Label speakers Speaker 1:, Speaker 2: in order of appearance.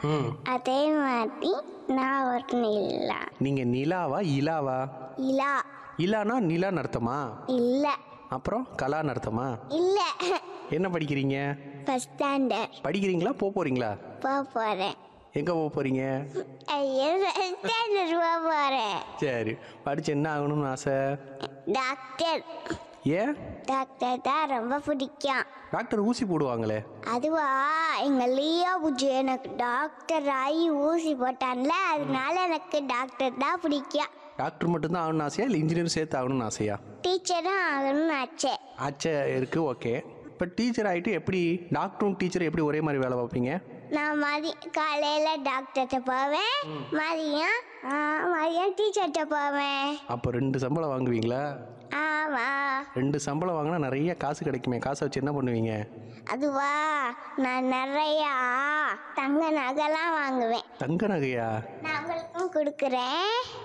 Speaker 1: ம்
Speaker 2: அதே மாதிரி நான் ஒரு நிலா
Speaker 1: நீங்கள் நிலாவா இலாவா
Speaker 2: இலா
Speaker 1: இலானா நிலான்னு அர்த்தமா
Speaker 2: இல்ல
Speaker 1: அப்புறம் கலான்னு அர்த்தமா
Speaker 2: இல்ல
Speaker 1: என்ன படிக்கிறீங்க
Speaker 2: ஃபர்ஸ்ட் ஸ்டாண்டர்ட்
Speaker 1: படிக்கிறீங்களா போக போகிறீங்களா
Speaker 2: போக போறேன்
Speaker 1: எங்கே போக போகிறீங்க
Speaker 2: ஐயோ ஃபர்ஸ்ட் ஸ்டாண்டர்ட் போக போறேன்
Speaker 1: சரி படித்து என்ன ஆகணும்னு ஆசை
Speaker 2: டாக்டர்
Speaker 1: ஏன்
Speaker 2: டாக்டர் தான் ரொம்ப பிடிக்கும்
Speaker 1: டாக்டர் ஊசி போடுவாங்களே
Speaker 2: அதுவா எங்க லியோ புஜு எனக்கு டாக்டர் ஆகி ஊசி போட்டான்ல அதனால எனக்கு டாக்டர் தான் பிடிக்கும்
Speaker 1: டாக்டர் மட்டும்தான் ஆகணும்னு ஆசையா இல்லை இன்ஜினியர் சேர்த்து ஆகணும்னு ஆசையா
Speaker 2: டீச்சரும் ஆகணும்னு ஆச்சே
Speaker 1: ஆச்சை இருக்குது ஓகே இப்போ டீச்சர் ஆகிட்டு எப்படி டாக்டரும் டீச்சரும் எப்படி ஒரே மாதிரி வேலை பார்ப்பீங்க
Speaker 2: நான் மதி காலையில் டாக்டர்கிட்ட போவேன் மதியம் ஆ, மதியம் டீச்சர்கிட்ட போவேன்
Speaker 1: அப்போ ரெண்டு சம்பளம் வாங்குவீங்களா
Speaker 2: ஆமாம்
Speaker 1: ரெண்டு சம்பளம் வாங்கினா நிறைய காசு கிடைக்குமே காசை வச்சு என்ன பண்ணுவீங்க
Speaker 2: அதுவா நான் நிறையா தங்க நகைலாம் வாங்குவேன்
Speaker 1: தங்க நகையா
Speaker 2: நான் உங்களுக்கும் கொடுக்குறேன்